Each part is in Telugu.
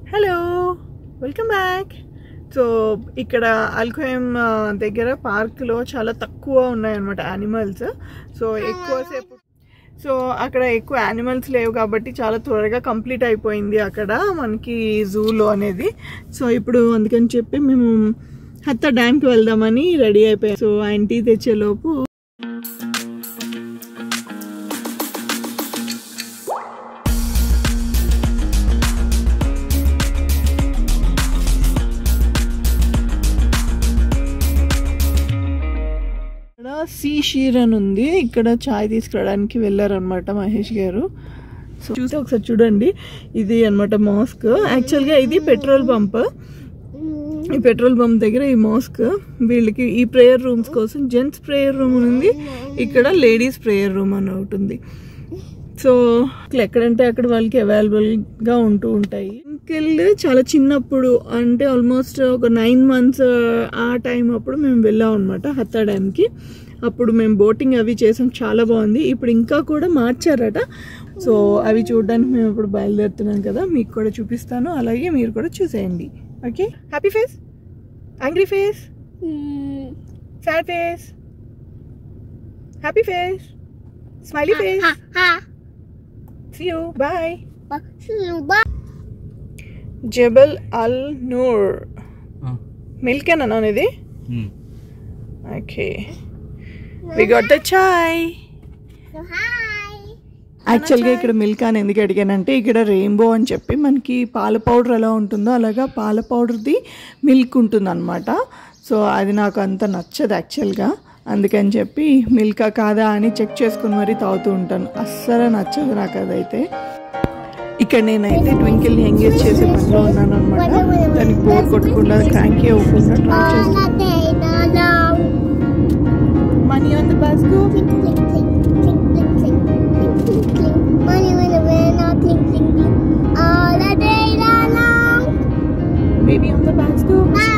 హలో వెల్కమ్ బ్యాక్ సో ఇక్కడ అల్కోయం దగ్గర పార్క్లో చాలా తక్కువ ఉన్నాయన్నమాట యానిమల్స్ సో ఎక్కువసేపు సో అక్కడ ఎక్కువ యానిమల్స్ లేవు కాబట్టి చాలా త్వరగా కంప్లీట్ అయిపోయింది అక్కడ మనకి జూలో అనేది సో ఇప్పుడు అందుకని చెప్పి మేము హత్త డ్యామ్కి వెళ్దామని రెడీ అయిపోయాం సో ఆయన టీ తెచ్చేలోపు ఇక్కడ సీ షీర్ అని ఉంది ఇక్కడ చాయ్ తీసుకురావడానికి వెళ్ళారనమాట మహేష్ గారు సో చూసి ఒకసారి చూడండి ఇది అనమాట మాస్క్ యాక్చువల్గా ఇది పెట్రోల్ పంప్ ఈ పెట్రోల్ పంప్ దగ్గర ఈ మాస్క్ వీళ్ళకి ఈ ప్రేయర్ రూమ్స్ కోసం జెంట్స్ ప్రేయర్ రూమ్ ఉంది ఇక్కడ లేడీస్ ప్రేయర్ రూమ్ అని ఒకటి ఉంది సో ఎక్కడంటే అక్కడ వాళ్ళకి అవైలబుల్గా ఉంటూ ఉంటాయి ఇంకెళ్ళి చాలా చిన్నప్పుడు అంటే ఆల్మోస్ట్ ఒక నైన్ మంత్స్ ఆ టైం అప్పుడు మేము వెళ్ళాం అనమాట హత్తా డ్యామ్కి అప్పుడు మేము బోటింగ్ అవి చేసాం చాలా బాగుంది ఇప్పుడు ఇంకా కూడా మార్చారట సో అవి చూడడానికి మేము ఇప్పుడు బయలుదేరుతున్నాం కదా మీకు కూడా చూపిస్తాను అలాగే మీరు కూడా చూసేయండి okay happy face angry face sad face happy face smiley face See you. Bye. Jabal Al Noor milk ఏనా ఇది okay we got the chai యాక్చువల్గా ఇక్కడ మిల్క్ అని ఎందుకు అడిగానంటే ఇక్కడ రెయిన్బో అని చెప్పి మనకి పాల పౌడర్ ఎలా ఉంటుందో అలాగా పాల పౌడర్ది మిల్క్ ఉంటుంది అనమాట సో అది నాకు అంత నచ్చదు యాక్చువల్గా అందుకని చెప్పి మిల్కా కాదా అని చెక్ చేసుకుని మరీ తాగుతూ ఉంటాను అస్సలు నచ్చదు నాకు అదైతే ఇక్కడ నేనైతే ట్వింకిల్ని ఎంగేజ్ చేసే పనిలో ఉన్నాను అనమాట దానికి బోర్ కొట్టకుండా క్రాంకీ అవ్వకుండా ట్రై చేస్తాను mommy on the bus go baby on the bus go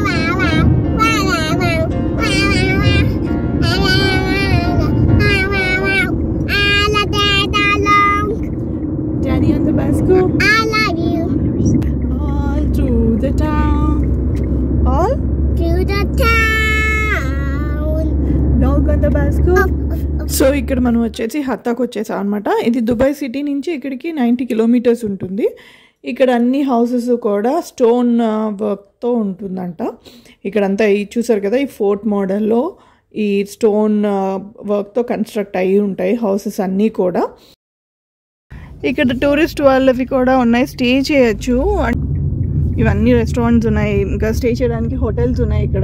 daddy on the bus go all through the town all dog on the basco so ఇక్కడ మనం వచ్చేసి హత్తాకు వచ్చేసాం అనమాట ఇది దుబాయ్ సిటీ నుంచి ఇక్కడికి నైంటీ కిలోమీటర్స్ ఉంటుంది ఇక్కడ అన్ని హౌసెస్ కూడా స్టోన్ వర్క్తో ఉంటుందంట ఇక్కడంతా ఈ చూసారు కదా ఈ ఫోర్ట్ మోడల్లో ఈ స్టోన్ వర్క్తో కన్స్ట్రక్ట్ అయ్యి ఉంటాయి హౌసెస్ అన్నీ కూడా ఇక్కడ టూరిస్ట్ వాళ్ళవి కూడా ఉన్నాయి స్టే చేయొచ్చు ఇవన్నీ రెస్టారెంట్స్ ఉన్నాయి ఇంకా స్టే చేయడానికి హోటల్స్ ఉన్నాయి ఇక్కడ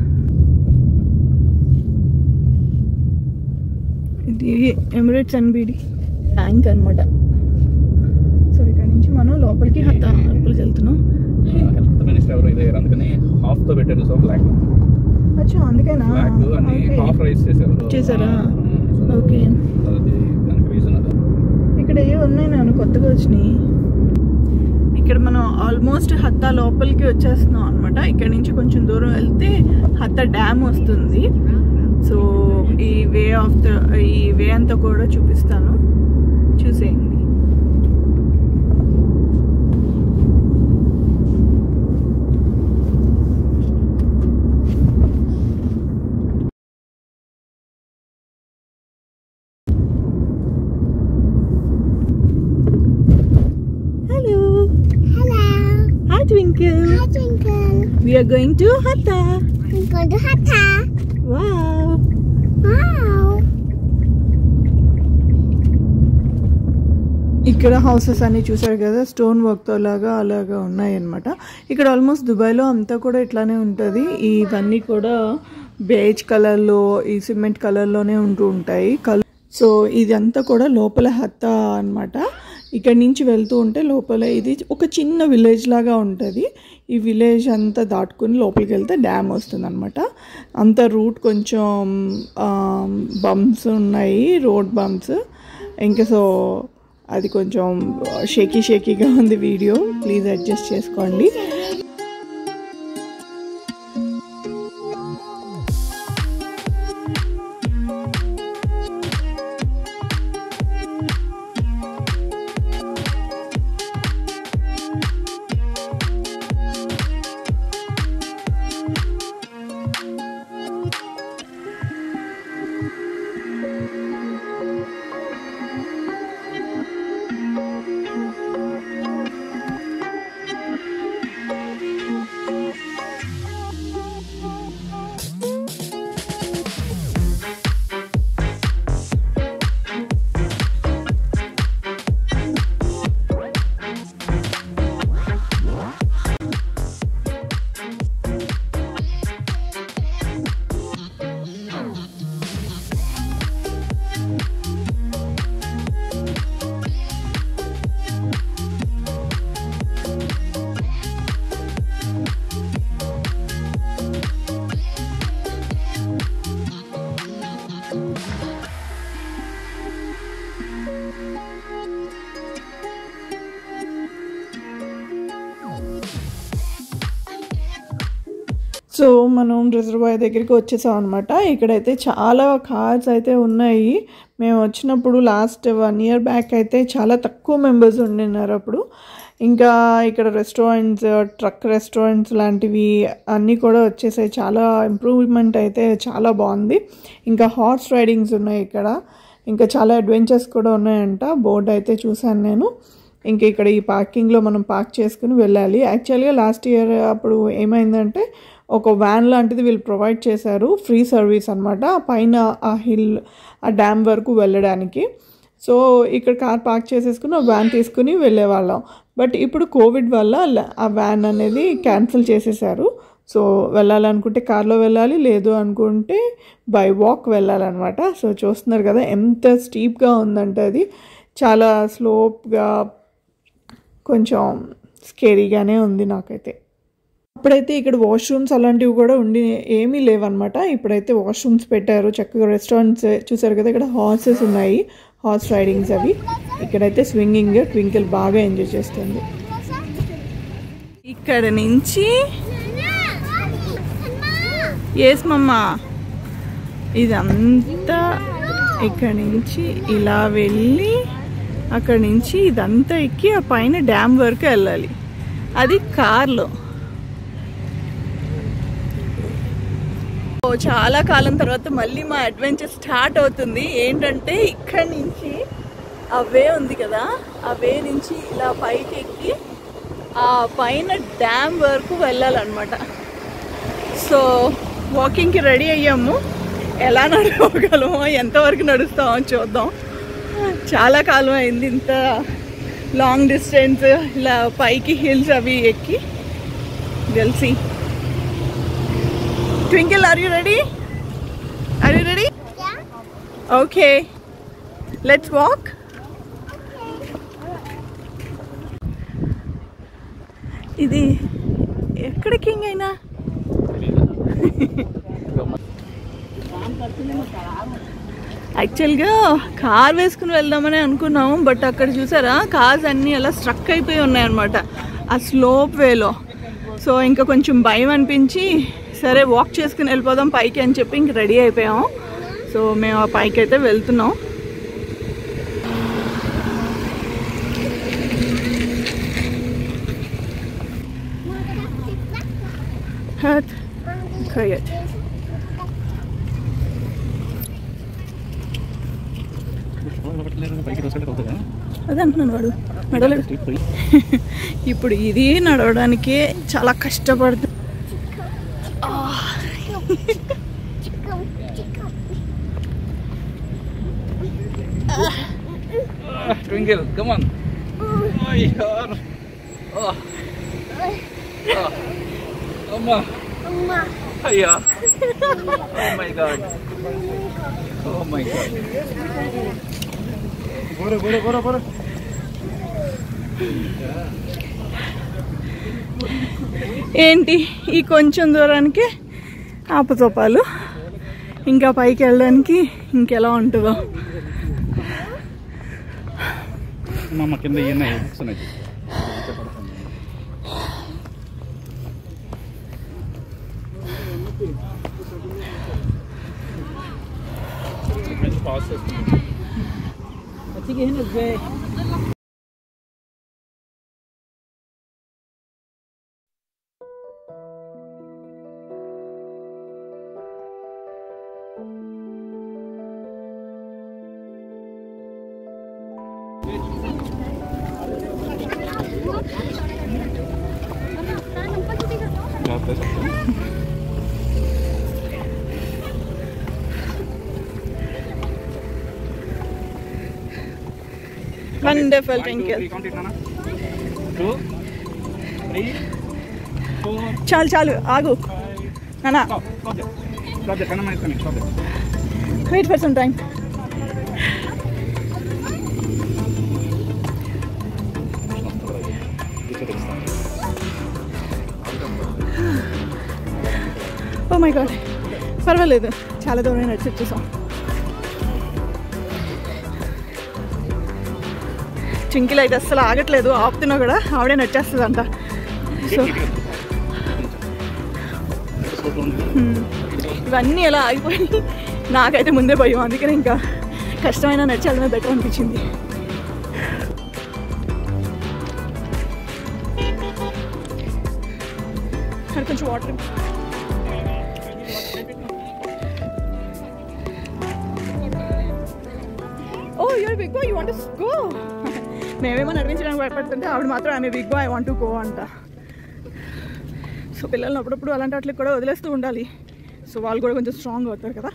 ఇది ఎమిరేట్స్ అన్బిడి ట్యాంక్ అనమాట సో ఇక్కడ నుంచి మనం లోపలికి హత్త లోపలికి వెళ్తున్నాం హెల్త్ మినిస్టర్ ఎవరు ఇదే అందుకని హాఫ్ తో పెట్టారు సో బ్లాక్ అచ్చా అందుకేనా బ్లాక్ అన్ని Okay. హాఫ్ రైస్ చేశారు చేశారా? So, Okay. అది దానికి రీజన్ అది ఇక్కడ ఏ ఉన్నాయి నేను కొత్తగా వచ్చినాయి ఇక్కడ మనం ఆల్మోస్ట్ హత్తా లోపలికి వచ్చేస్తున్నాం అనమాట ఇక్కడ నుంచి కొంచెం దూరం వెళ్తే హత్తా డ్యామ్ వస్తుంది సో ఈ వే ఆఫ్ ద ఈ వే అంతా కూడా చూపిస్తాను చూసేయండి hello hi Twinkle we are going to hatta wow ఇక్కడ హౌసెస్ అన్ని చూసారు కదా స్టోన్ వర్క్తో లాగా అలాగా ఉన్నాయన్నమాట ఇక్కడ ఆల్మోస్ట్ దుబాయ్లో అంతా కూడా ఇట్లానే ఉంటుంది ఇవన్నీ కూడా బేజ్ కలర్లో ఈ సిమెంట్ కలర్లోనే ఉంటూ ఉంటాయి కలర్ సో ఇదంతా కూడా లోపల హత్త అన్నమాట ఇక్కడ నుంచి వెళ్తూ ఉంటే లోపల ఇది ఒక చిన్న విలేజ్ లాగా ఉంటుంది ఈ విలేజ్ అంతా దాటుకుని లోపలికి వెళ్తే డ్యామ్ వస్తుంది అనమాట అంత రూట్ కొంచెం బంప్స్ ఉన్నాయి రోడ్ బంప్స్ ఇంకా సో అది కొంచెం షేకీ షేకీగా ఉంది వీడియో ప్లీజ్ అడ్జస్ట్ చేసుకోండి సో మనం రిజర్వాయర్ దగ్గరికి వచ్చేసాం అనమాట ఇక్కడైతే చాలా కార్స్ అయితే ఉన్నాయి మేము వచ్చినప్పుడు లాస్ట్ వన్ ఇయర్ బ్యాక్ అయితే చాలా తక్కువ మెంబర్స్ ఉండినారు అప్పుడు ఇంకా ఇక్కడ రెస్టారెంట్స్ ట్రక్ రెస్టారెంట్స్ లాంటివి అన్నీ కూడా వచ్చేసాయి చాలా ఇంప్రూవ్మెంట్ అయితే చాలా బాగుంది ఇంకా హార్స్ రైడింగ్స్ ఉన్నాయి ఇక్కడ ఇంకా చాలా అడ్వెంచర్స్ కూడా ఉన్నాయంట బోర్డు అయితే చూశాను నేను ఇంకా ఇక్కడ ఈ పార్కింగ్లో మనం పార్క్ చేసుకుని వెళ్ళాలి యాక్చువల్గా లాస్ట్ ఇయర్ అప్పుడు ఏమైందంటే ఒక వ్యాన్ లాంటిది వీళ్ళు ప్రొవైడ్ చేశారు ఫ్రీ సర్వీస్ అనమాట పైన ఆ హిల్ ఆ డ్యామ్ వరకు వెళ్ళడానికి సో ఇక్కడ కార్ పార్క్ చేసేసుకుని ఆ వ్యాన్ తీసుకుని వెళ్ళేవాళ్ళం బట్ ఇప్పుడు కోవిడ్ వల్ల ల- ఆ వ్యాన్ అనేది క్యాన్సిల్ చేసేసారు సో వెళ్ళాలనుకుంటే కార్లో వెళ్ళాలి లేదు అనుకుంటే బై వాక్ వెళ్ళాలన్నమాట సో చూస్తున్నారు కదా ఎంత స్టీప్గా ఉందంటే అది చాలా స్లోప్గా కొంచెం స్కేరీగానే ఉంది నాకైతే అప్పుడైతే ఇక్కడ వాష్రూమ్స్ అలాంటివి కూడా ఉండి ఏమీ లేవన్నమాట ఇప్పుడైతే వాష్రూమ్స్ పెట్టారు చక్కగా రెస్టారెంట్స్ చూసారు కదా ఇక్కడ హార్సెస్ ఉన్నాయి హార్స్ రైడింగ్స్ అవి ఇక్కడైతే స్వింగింగ్ ట్వింకిల్ బాగా ఎంజాయ్ చేస్తుంది ఇక్కడ నుంచి ఎస్ మమ్మా ఇదంతా ఇక్కడ నుంచి ఇలా వెళ్ళి అక్కడ నుంచి ఇదంతా ఎక్కి ఆ పైన డ్యామ్ వరకు వెళ్ళాలి అది కార్లో ఓ, చాలా కాలం తర్వాత మళ్ళీ మా అడ్వెంచర్ స్టార్ట్ అవుతుంది ఏంటంటే ఇక్కడి నుంచి ఆ వే ఉంది కదా ఆ వే నుంచి ఇలా పైకి ఎక్కి ఆ పైన డ్యామ్ వరకు వెళ్ళాలన్నమాట సో వాకింగ్కి రెడీ అయ్యాము ఎలా నడవగలమో ఎంతవరకు నడుస్తామో చూద్దాం చాలా కాలం అయింది ఇంత లాంగ్ డిస్టెన్స్ ఇలా పైకి హిల్స్ అవి ఎక్కి గెలిసి Twinkle, are you ready? Are you ready? Yeah. Okay. Let's walk. ఇది ఎక్కడ కింగ్ అయినా యాక్చువల్గా కార్ వేసుకుని వెళ్దామని అనుకున్నాము బట్ అక్కడ చూసారా కార్స్ అన్నీ అలా స్ట్రక్ అయిపోయి ఉన్నాయన్నమాట ఆ స్లోప్ వేలో సో ఇంకా కొంచెం భయం అనిపించి సరే వాక్ చేసుకుని వెళ్ళిపోదాం పైకి అని చెప్పి ఇంక రెడీ అయిపోయాం సో మేము ఆ పైకి అయితే వెళ్తున్నాం హత్ ఖయత్ పైకి రోజు అవుతుందా అదే అంటున్నాను వాడు నడవలేడు ఇప్పుడు ఇది నడవడానికి చాలా కష్టపడుతుంది Twinkle, come on. Oh, yaar. Oh. Oh. Amma. Amma. Ayya. Oh my god. Oh my god. Bora, bora, bora, bora. ఏంటి ఈ కొంచెం దూరానికి ఆపతోపాలు ఇంకా పైకి వెళ్ళడానికి ఇంకెలా ఉంటుందో అమ్మ కింద ఇవన్నీ బుక్స్ ఉన్నాయి పాస్ చేస్తున్నాను wonderful Twinkle two three four చాలు చాలు ఆగు నానా Stop there. Stop there. Stop there. Kanama is coming. Stop there. Wait for some time oh my God పర్వాలేదు చాలా దూరం నడిచి వచ్చేసాం చింకిల్ అయితే అస్సలు ఆగట్లేదు ఆపుతున్నా కూడా ఆవిడే నచ్చేస్తుందంట సో ఫోటో ఉంది హ్మ్. ఇవన్నీ ఎలా ఆగిపోయి నాకైతే ముందే భయం అందుకని ఇంకా కష్టమైన నడిచాలనే బెటర్ అనిపించింది అక్కడ కొంచెం water oh your big boy you want go మేమేమో నడిపించడానికి భయపడుతుంటే ఆవిడ మాత్రం ఆమె బిగ్ బాయ్ వాంట్ గో అంట సో పిల్లల్ని అప్పుడప్పుడు అలాంటి వాటికి కూడా వదిలేస్తూ ఉండాలి సో వాళ్ళు కూడా కొంచెం స్ట్రాంగ్ అవుతారు కదా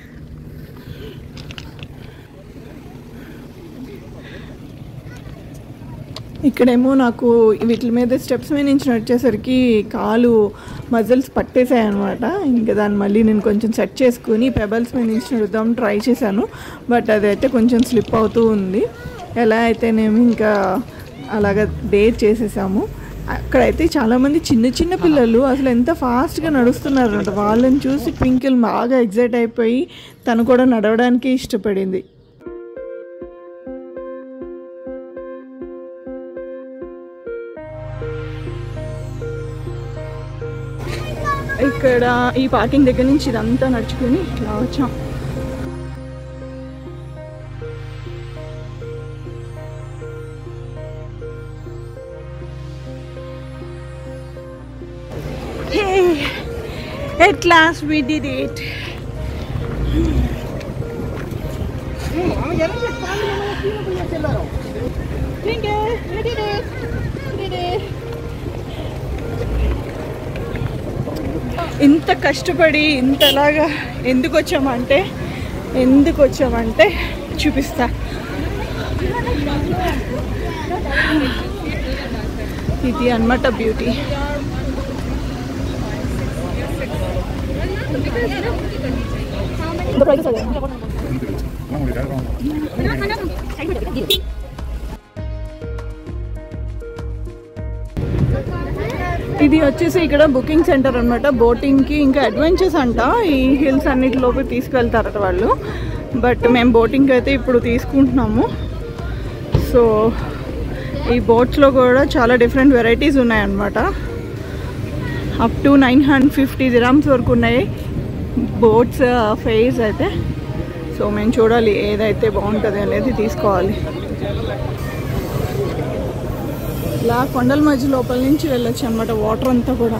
ఇక్కడేమో నాకు వీటి మీద స్టెప్స్ మీద నుంచి నడిచేసరికి కాలు మజిల్స్ పట్టేసాయి అనమాట ఇంకా దాన్ని మళ్ళీ నేను కొంచెం సెట్ చేసుకుని పెబల్స్ మీద నుంచి నడుద్దాం ట్రై చేశాను బట్ అదైతే కొంచెం స్లిప్ అవుతూ ఉంది ఎలా అయితేనేమి ఇంకా అలాగ డేట్ చేసేసాము అక్కడైతే చాలామంది చిన్న చిన్న పిల్లలు అసలు ఎంత ఫాస్ట్గా నడుస్తున్నారు అనమాట వాళ్ళని చూసి ట్వింకిల్ బాగా ఎగ్జైట్ అయిపోయి తను కూడా నడవడానికి ఇష్టపడింది ఇక్కడ ఈ పార్కింగ్ దగ్గర నుంచి ఇదంతా నడుచుకుని ఇట్లా వచ్చాం Hey, at last we did it. Twinkle, we did it. We did it. ఇంత కష్టపడి ఇంతలాగా ఎందుకు వచ్చామంటే ఎందుకు వచ్చామంటే చూపిస్తా ఇది అన్నమాట బ్యూటీ ఇది వచ్చేసి ఇక్కడ బుకింగ్ సెంటర్ అనమాట బోటింగ్కి ఇంకా అడ్వెంచర్స్ అంట ఈ హిల్స్ అన్నిటిలోకి తీసుకెళ్తారట వాళ్ళు బట్ మేము బోటింగ్కి అయితే ఇప్పుడు తీసుకుంటున్నాము సో ఈ బోట్స్లో కూడా చాలా డిఫరెంట్ వెరైటీస్ ఉన్నాయన్నమాట up to nine hundred fifty dirhams వరకు ఉన్నాయి బోట్స్ ఫేస్ అయితే సో మేము చూడాలి ఏదైతే బాగుంటుంది అనేది తీసుకోవాలి ఇలా కొండల మధ్య లోపల నుంచి వెళ్ళొచ్చు అనమాట వాటర్ అంతా కూడా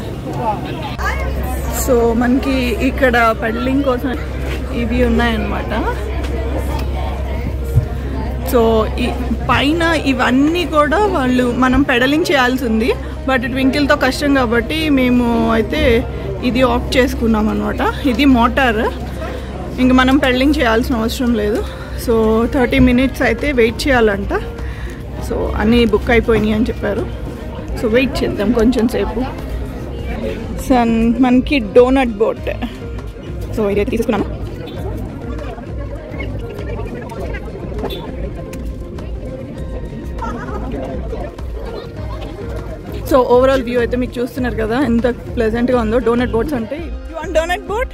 సో మనకి ఇక్కడ పెడలింగ్ కోసం ఇవి ఉన్నాయన్నమాట సో ఈ పైన ఇవన్నీ కూడా వాళ్ళు మనం పెడలింగ్ చేయాల్సి ఉంది బట్ ట్వింకిల్తో కష్టం కాబట్టి మేము అయితే ఇది ఆఫ్ చేసుకున్నాం అనమాట ఇది మోటార్ ఇంక మనం పెడలింగ్ చేయాల్సిన అవసరం లేదు సో థర్టీ మినిట్స్ అయితే వెయిట్ చేయాలంట సో అన్నీ బుక్ అయిపోయినాయి అని చెప్పారు సో వెయిట్ చేద్దాం కొంచెం సేపు సన్ మనకి డోనట్ బోట్ సో ఇదైతే తీసుకున్నాను సో ఓవరాల్ వ్యూ అయితే మీకు చూస్తున్నారు కదా ఎంత ప్లెజెంట్గా ఉందో డోనట్ బోట్స్ అంటే you want donut boat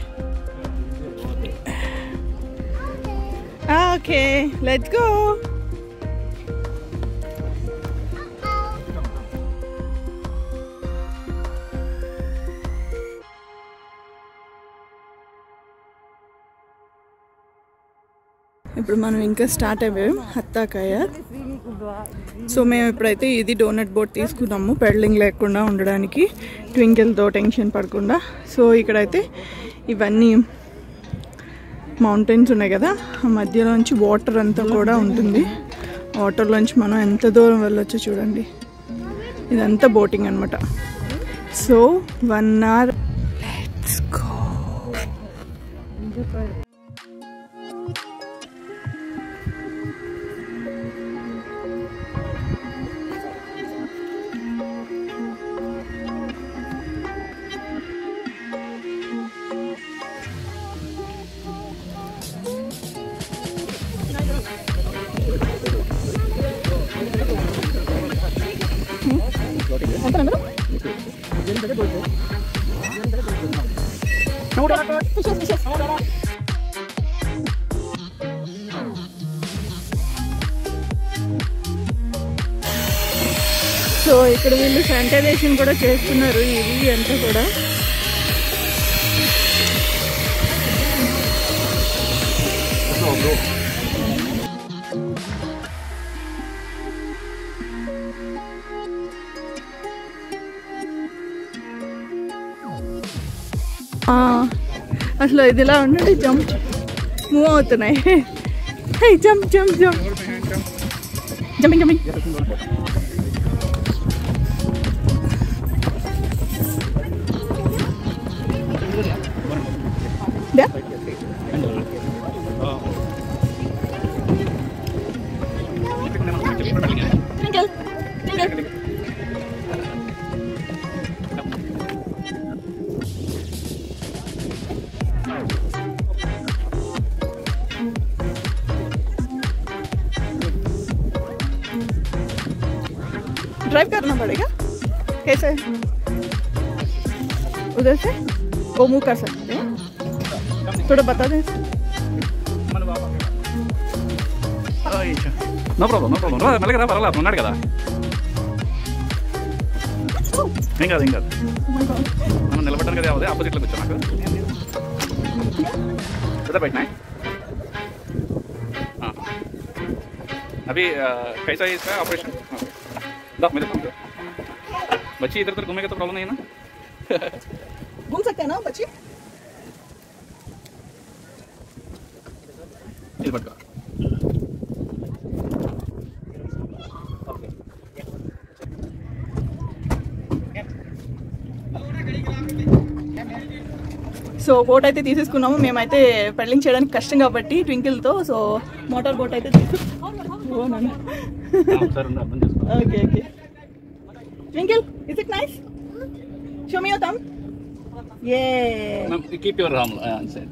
okay let's go ఇప్పుడు మనం ఇంకా స్టార్ట్ అయ్యాం హత్తాకాయ సో మేము ఇప్పుడైతే ఇది డోనట్ బోట్ తీసుకున్నాము పెడలింగ్ లేకుండా ఉండడానికి ట్వింకిల్తో టెన్షన్ పడకుండా సో ఇక్కడైతే ఇవన్నీ మౌంటైన్స్ ఉన్నాయి కదా ఆ మధ్యలోంచి వాటర్ అంతా కూడా ఉంటుంది వాటర్లోంచి మనం ఎంత దూరం వెళ్ళొచ్చో చూడండి ఇదంతా బోటింగ్ అనమాట so one hour let's go ఎంత నెంబరు ఫిషెస్ ఫిషెస్ సో ఇక్కడ వీళ్ళు శానిటైజేషన్ కూడా చేస్తున్నారు ఇది అంతా కూడా ఆ, అసలు ఇది ఇలా ఉండండి జంప్ మూవ్ అవుతున్నాయి hey jump jump jump jumping jumping Twinkle, twinkle. Drive करना पड़ेगा कैसे उधर से वो मूव कर सकते हैं थोड़ा बता दें నో ప్రాబ్లం నో ప్రాబ్లం రా మెల్లగా రా పర్వాలేదు అతను ఉన్నాడు కదా ఏం కాదు ఏం కాదు మనం నిలబడ్డాను కదా అదే ఆపోజిట్లో కూర్చో నాకు इधर बैठना है हाँ अभी अ, कैसा है इसका ऑपरेशन हाँ दस मेरे पास बच्ची इधर उधर घूमेगा तो प्रॉब्लम नहीं है ना घूम सकते हैं ना बच्चे ఇది పట్టుకో సో బోట్ అయితే తీసేసుకున్నాము మేమైతే పెడలింగ్ చేయడానికి కష్టం కాబట్టి ట్వింకిల్తో సో మోటార్ బోట్ అయితే తీసుకున్నాను ఒకసారి ఉండు, అర్థం చేసుకో okay okay Twinkle is it nice show me thumb a keep your arm side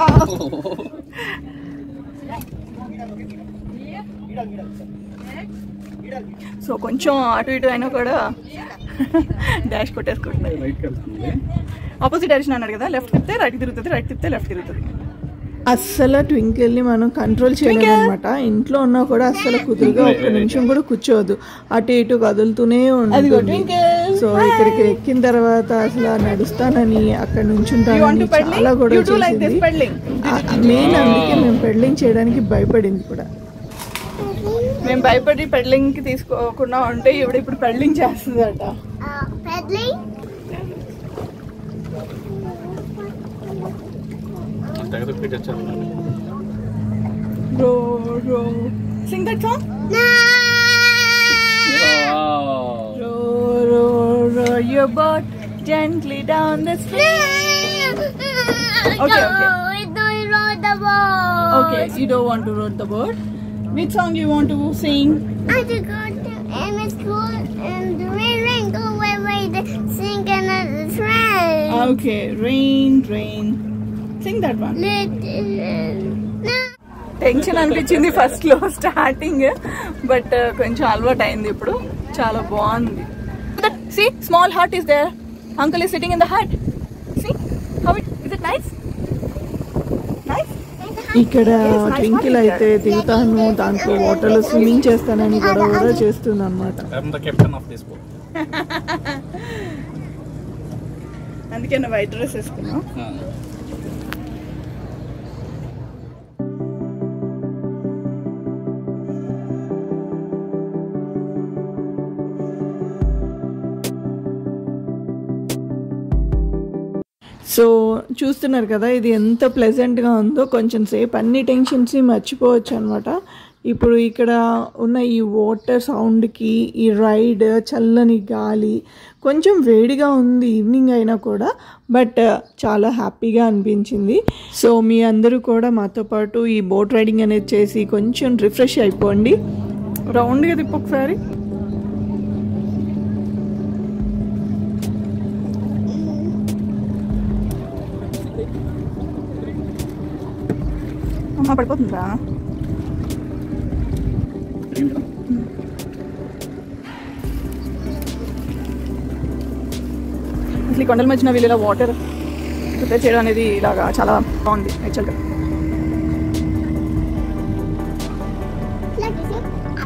so కొంచెం అటు ఇటు అయినా కూడా డాష్ కొట్టేసుకుంటున్నాయి రైట్కి వెళ్తుంది ఆపోజిట్ డైరెక్షన్ అన్నాడు కదా లెఫ్ట్ తిప్పితే రైట్ తిరుగుతుంది రైట్ తిప్పితే లెఫ్ట్ తిరుగుతుంది అస్సలు ట్వింకిల్ని మనం కంట్రోల్ చేయలేము అనమాట ఇంట్లో ఉన్నా కూడా అస్సలు కుదురుగా ఒక్క నిమిషం కూడా కూర్చోవద్దు అటు ఇటు కదులుతూనే ఉంటుంది సో ఇక్కడికి ఎక్కిన తర్వాత అసలు ఆ నడుస్తానని అక్కడ నుంచుంటానని చాలా కూడా మెయిన్ అందుకే మేము పెడ్లింగ్ చేయడానికి భయపడింది కూడా మేము భయపడి పెడ్లింగ్ కి తీసుకోకుండా ఉంటే ఇవిడ ఇప్పుడు పెడ్లింగ్ చేస్తుందట Uh, pedaling? తెగ తిప్పి వచ్చారు row row sing that song Row, row, row your boat gently down the stream. Okay, okay. No, I don't row the boat. Okay, you don't want to row the boat. Which song you want to sing? I just go to and it's cool and the rain, rain, go away, away, the sing another train. Okay, rain, rain. Sing that one. No. Tension అనిపించింది ఫస్ట్ లో స్టార్టింగ్ బట్ కొంచెం అలవాటు అయింది ఇప్పుడు చాలా బాగుంది see small heart is there uncle is sitting in the heart see how it is it nice ఇక్కడ ట్వింకిల్ అయితే దిగుతాను దాంట్లో వాటర్ లో స్విమ్మింగ్ చేస్తానని గొడవ కూడా చేస్తుంది అనమాట I'm the captain of this boat అందుకే నా వైట్ డ్రెస్ వేసుకున్నాం సో చూస్తున్నారు కదా ఇది ఎంత ప్లెజెంట్గా ఉందో కొంచెం సేపు అన్ని టెన్షన్స్ని మర్చిపోవచ్చు అనమాట ఇప్పుడు ఇక్కడ ఉన్న ఈ వాటర్ సౌండ్కి ఈ రైడ్ చల్లని గాలి కొంచెం వేడిగా ఉంది ఈవినింగ్ అయినా కూడా బట్ చాలా హ్యాపీగా అనిపించింది సో మీ అందరూ కూడా మాతో పాటు ఈ బోట్ రైడింగ్ అనేది చేసి కొంచెం రిఫ్రెష్ అయిపోండి రౌండ్గా తిప్పు ఒకసారి అమ్మ పడిపోతుందా అసలు ఈ కొండల మధ్యన వీళ్ళు ఇలా వాటర్ ప్రిపేర్ చేయడం అనేది ఇలాగా చాలా బాగుంది యాక్చువల్గా Like you see?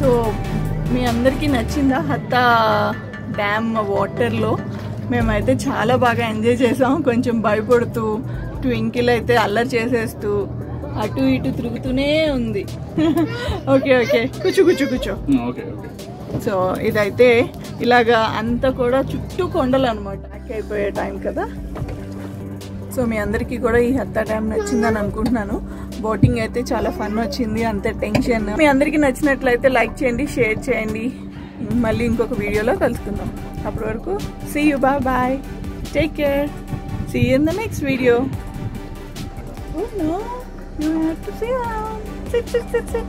సో మీ అందరికీ నచ్చిందా హత్తా డ్యామ్ వాటర్లో మేమైతే చాలా బాగా ఎంజాయ్ చేసాం కొంచెం భయపడుతూ ట్వింకిల్ అయితే అల్లరి చేసేస్తూ అటు ఇటు తిరుగుతూనే ఉంది ఓకే ఓకే కూర్చో కూర్చో కూర్చో ఓకే ఓకే సో ఇదైతే ఇలాగా అంతా కూడా చుట్టూ కొండలు అనమాట అయిపోయే టైం కదా సో మీ అందరికీ కూడా ఈ హత్తా డ్యామ్ నచ్చిందని అనుకుంటున్నాను బోటింగ్ అయితే చాలా ఫన్ వచ్చింది అంత టెన్షన్ మీ అందరికీ నచ్చినట్లయితే లైక్ చేయండి షేర్ చేయండి మళ్ళీ ఇంకొక వీడియోలో కలుసుకుందాం అప్పటి వరకు see you bye bye take care see in the next video Oh no, you have to sit down. Sit, sit, sit, sit.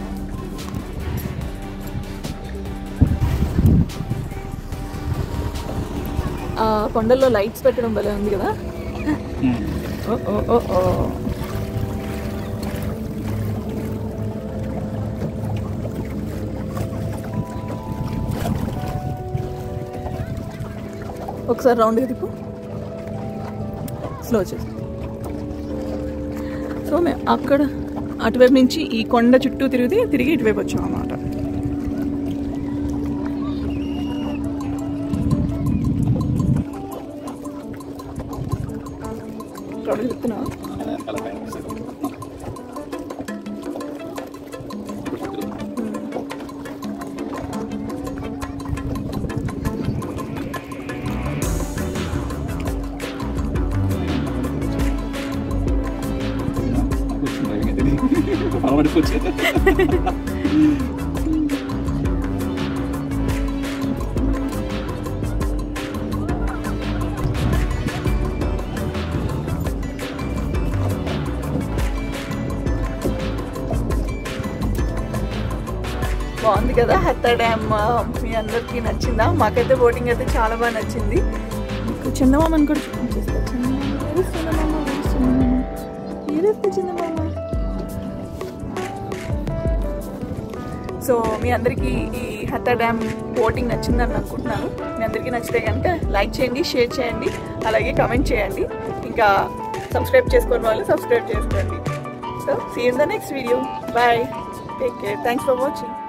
ఆ కొండల్లో లైట్స్ పెట్టడం భలే ఉంది కదా ఓ ఓ ఓ ఓ ఒకసారి రౌండ్గా తిప్పు స్లో చేసి సో మేము అక్కడ అటువైపు నుంచి ఈ కొండ చుట్టూ తిరిగి తిరిగి ఇటువైపు వచ్చాం అన్నమాట ఇక్కడ చెప్తున్నా బాగుంది కదా హత్తా డ్యామ్ మీ అందరికీ నచ్చిందా మాకైతే బోటింగ్ అయితే చాలా బాగా నచ్చింది మీకు చందమామని కూడా చూపించేస్తా చందమామ Where is chandamama Where is chandamama Here is the chandamama so మీ అందరికీ ఈ హత్తా డ్యామ్ బోటింగ్ నచ్చిందని అనుకుంటున్నాను మీ అందరికీ నచ్చితే కనుక లైక్ చేయండి షేర్ చేయండి అలాగే కమెంట్ చేయండి ఇంకా సబ్స్క్రైబ్ చేసుకోని వాళ్ళు సబ్స్క్రైబ్ చేసుకోండి so see in the next video bye take care thanks for watching